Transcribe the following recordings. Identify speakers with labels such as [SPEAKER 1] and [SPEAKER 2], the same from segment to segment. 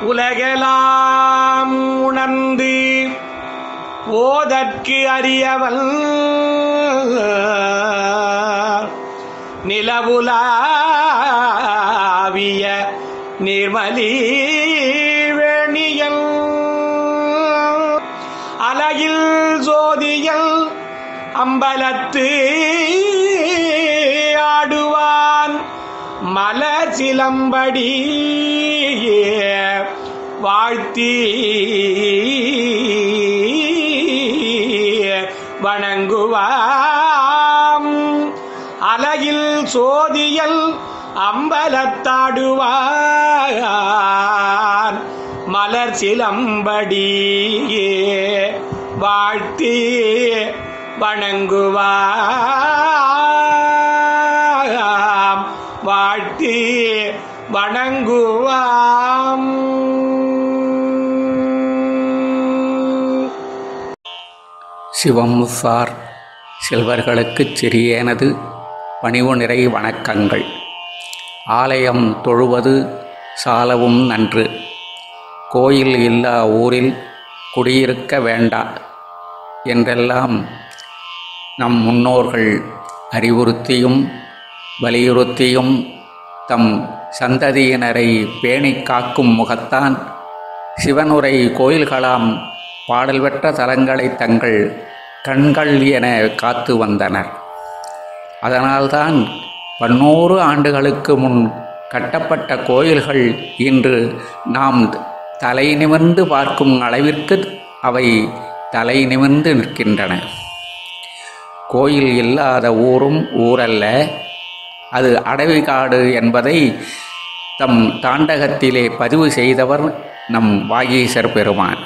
[SPEAKER 1] உலகெலாம் உணர்ந்து ஓதற்கு அறியவன் நிலவுலாவிய நிர்மலி வேணியல் அலையில் ஜோதியல் அம்பலத்து ஆடுவான் மலர் சிலம்படி வாழ்த்தி வணங்குவாம் அலையில் சோதியல் அம்பலத்தாடுவான் மலர் சிலம்படி வாழ்த்தி வணங்குவாம் வாழ்த்தி வணங்குவாம்
[SPEAKER 2] சிவம் சார் செல்வர்களுக்குச் சிறியேனது பணிவு நிறை வணக்கங்கள் ஆலயம் தொழுவது சாலவும் நன்று கோயில் இல்லா ஊரில் குடியிருக்க வேண்டா என்றெல்லாம் நம் முன்னோர்கள் அறிவுறுத்தியும் வலியுறுத்தியும் தம் சந்ததியினரை பேணிக் காக்கும் முகத்தான் சிவனுரை கோயில்களாம் பாடல் பெற்ற தலங்களை தங்கள் கண்கள் என காத்து வந்தனர் அதனால்தான் பன்னூறு ஆண்டுகளுக்கு முன் கட்டப்பட்ட கோயில்கள் இன்று நாம் தலை நிமிர்ந்து பார்க்கும் அளவிற்கு அவை தலை நிமிர்ந்து நிற்கின்றன கோயில் இல்லாத ஊரும் ஊரல்ல அது அடவிகாடு என்பதை தம் தாண்டகத்திலே பதிவு செய்தவர் நம் வாகீசர் பெருமான்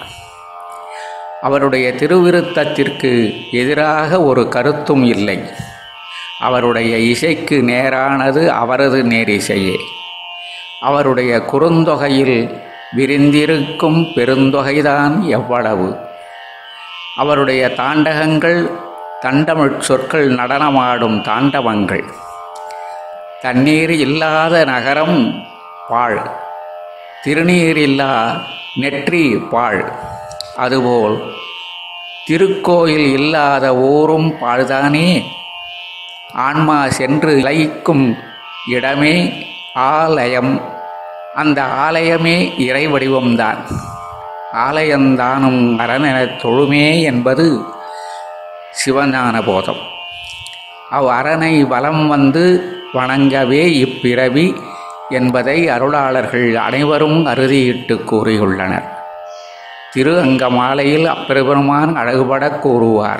[SPEAKER 2] அவருடைய திருவிருத்தத்திற்கு எதிராக ஒரு கருத்தும் இல்லை அவருடைய இசைக்கு நேரானது அவரது நேரிசையே அவருடைய குறுந்தொகையில் விரிந்திருக்கும் பெருந்தொகைதான் எவ்வளவு அவருடைய தாண்டகங்கள் தண்டமிழ் சொற்கள் நடனமாடும் தாண்டவங்கள் தண்ணீர் இல்லாத நகரம் பாழ் திருநீர் இல்லா நெற்றி பாழ் அதுபோல் திருக்கோயில் இல்லாத ஊரும் பாழ்தானே ஆன்மா சென்று லயிக்கும் இடமே ஆலயம் அந்த ஆலயமே இறை வடிவம்தான் ஆலயந்தானும் அரணெனத் தொழுமே என்பது சிவஞான போதம் அவ் அரணை வலம் வந்து வணங்கவே இப்பிறவி என்பதை அருளாளர்கள் அனைவரும் அறுதியிட்டு கூறியுள்ளனர் திரு அங்கமாலையில் அப்பெருமான் அழகுபட கூறுவார்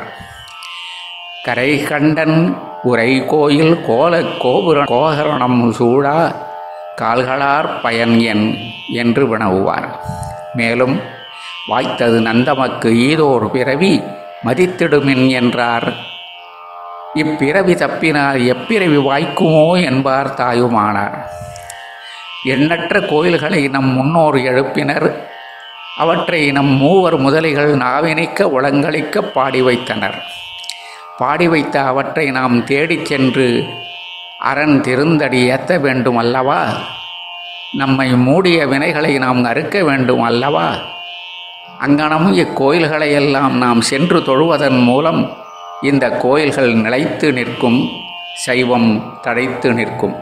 [SPEAKER 2] கரை கண்டன் உரை கோயில் கோல கோபுர கோகரணம் சூடா கால்களார் பயன் என் என்று வினவுவார் மேலும் வாய்த்தது நந்தமக்கு ஈதோர் பிறவி மதித்திடுமின் என்றார் இப்பிறவி தப்பினால் எப்பிறவி வாய்க்குமோ என்பார் தாயுமானார் எண்ணற்ற கோயில்களை நம் முன்னோர் எழுப்பினர் அவற்றை நம் மூவர் முதலிகள் நாவினைக்க உளங்களிக்க பாடி வைத்தனர் பாடி வைத்த அவற்றை நாம் தேடிச் சென்று அரண் திருந்தடி ஏத்த வேண்டும் அல்லவா நம்மை மூடிய வினைகளை நாம் அறுக்க வேண்டும் அல்லவா அங்கனம் இக்கோயில்களை எல்லாம் நாம் சென்று தொழுவதன் மூலம் இந்த கோயில்கள் நிலைத்து நிற்கும் சைவம் தழைத்து நிற்கும்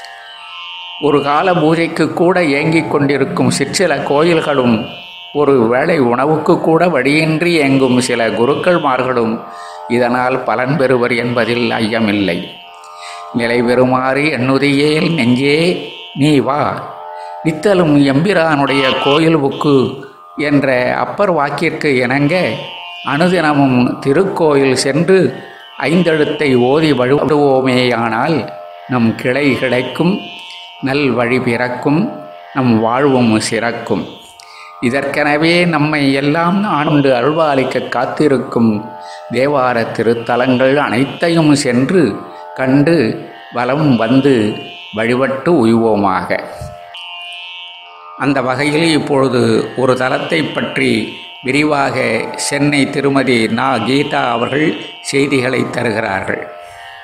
[SPEAKER 2] ஒரு கால பூஜைக்கு கூட ஏங்கிக் கொண்டிருக்கும் சிற்சில கோயில்களும் ஒரு வேளை உணவுக்கு கூட வழியின்றி இயங்கும் சில குருக்கள்மார்களும் இதனால் பலன் பெறுவர் என்பதில் ஐயமில்லை நிலை பெறுமாறு எண்ணுதியேல் நெஞ்சே நீ வா நித்தலும் எம்பிரானுடைய கோயில் புக்கு என்ற அப்பர் வாக்கிற்கு இணங்க அனுதினமும் திருக்கோயில் சென்று ஐந்தெழுத்தை ஓதி வழிபடுவோமேயானால் நம் கிளை கிடைக்கும் நல் வழி பிறக்கும் நம் வாழ்வும் சிறக்கும் இதற்கெனவே நம்மை எல்லாம் ஆண்டு அருள்பாலிக்க காத்திருக்கும் தேவார திருத்தலங்கள் அனைத்தையும் சென்று கண்டு வலம் வந்து வழிபட்டு உய்வோமாக அந்த வகையில் இப்பொழுது ஒரு தலத்தை பற்றி விரிவாக சென்னை திருமதி நா கீதா அவர்கள் செய்திகளை தருகிறார்கள்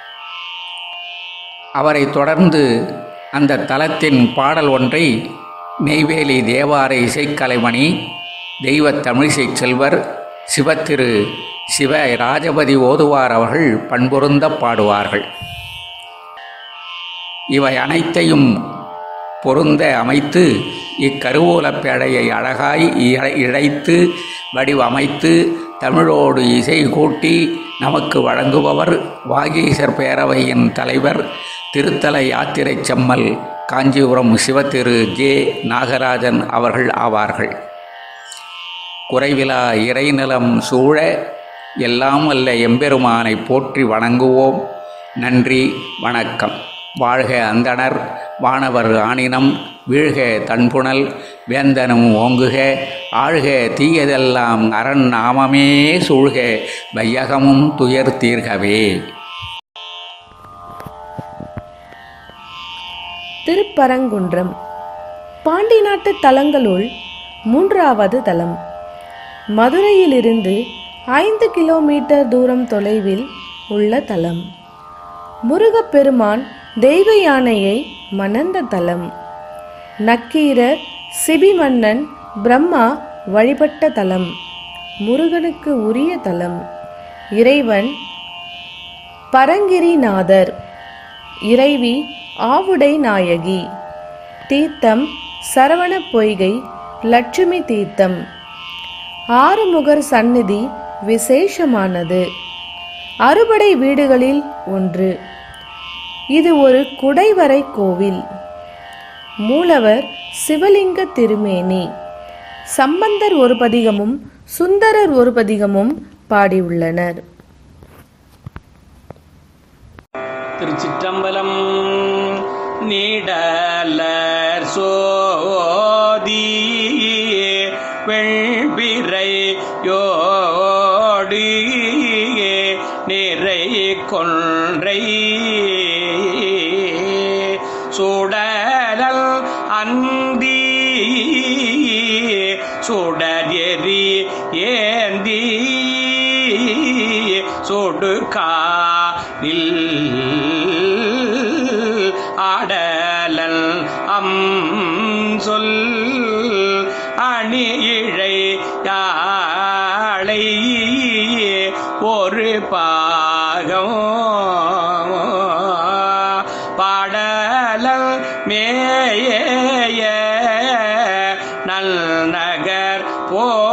[SPEAKER 2] அவரை தொடர்ந்து அந்த தலத்தின் பாடல் ஒன்றை நெய்வேலி தேவார இசைக்கலைமணி தெய்வத் தமிழிசைச் செல்வர் சிவத்திரு சிவ ராஜபதி ஓதுவார் அவர்கள் பண்பொருந்த பாடுவார்கள் இவை அனைத்தையும் பொருந்த அமைத்து இக்கருவூலப் பேழையை அழகாய் இழை- இழைத்து வடிவமைத்து தமிழோடு இசை கூட்டி நமக்கு வழங்குபவர் வாகீசர் பேரவையின் தலைவர் திருத்தல யாத்திரை செம்மல் காஞ்சிபுரம் சிவத்திரு ஜே நாகராஜன் அவர்கள் ஆவார்கள் குறைவிலா இறைநிலம் சூழ எல்லாம் வல்ல எம்பெருமானை போற்றி வணங்குவோம் நன்றி வணக்கம் வாழ்க அந்தணர் வானவர் ஆணினம் வீழ்க தன்புணல் வேந்தனும் ஓங்குக ஆழ்க தீயதெல்லாம் அரண் நாமமே சூழ்க வையகமும் துயர் தீர்கவே
[SPEAKER 3] திருப்பரங்குன்றம் பாண்டி நாட்டு தலங்களுள் மூன்றாவது தலம் மதுரையிலிருந்து ஐந்து கிலோமீட்டர் தூரம் தொலைவில் உள்ள தலம் முருகப்பெருமான் தெய்வ யானையை மணந்த தலம் நக்கீரர் சிபிமன்னன் பிரம்மா வழிபட்ட தலம் முருகனுக்கு உரிய தலம் இறைவன் பரங்கிரிநாதர் இறைவி ஆவுடை நாயகி தீர்த்தம் சரவண பொய்கை லட்சுமி தீர்த்தம் ஆறுமுகர் சந்நிதி விசேஷமானது அறுபடை வீடுகளில் ஒன்று இது ஒரு குடைவரை கோவில் மூலவர் சிவலிங்க திருமேனி சம்பந்தர் ஒரு பதிகமும் சுந்தரர் ஒரு பதிகமும் பாடியுள்ளனர்
[SPEAKER 1] திருச்சிற்றம்பலம் நீடலர் சோதி வெள்பிறை யோடி நிறை கொன்றை சுடலல் அந்தி சுடரி ஏந்தி சுடுகாரில் ஆடலல் அம் சொல் அணி இழை யாழை ஒரு பாகம் பாடலல் மேய நல் நகர் போ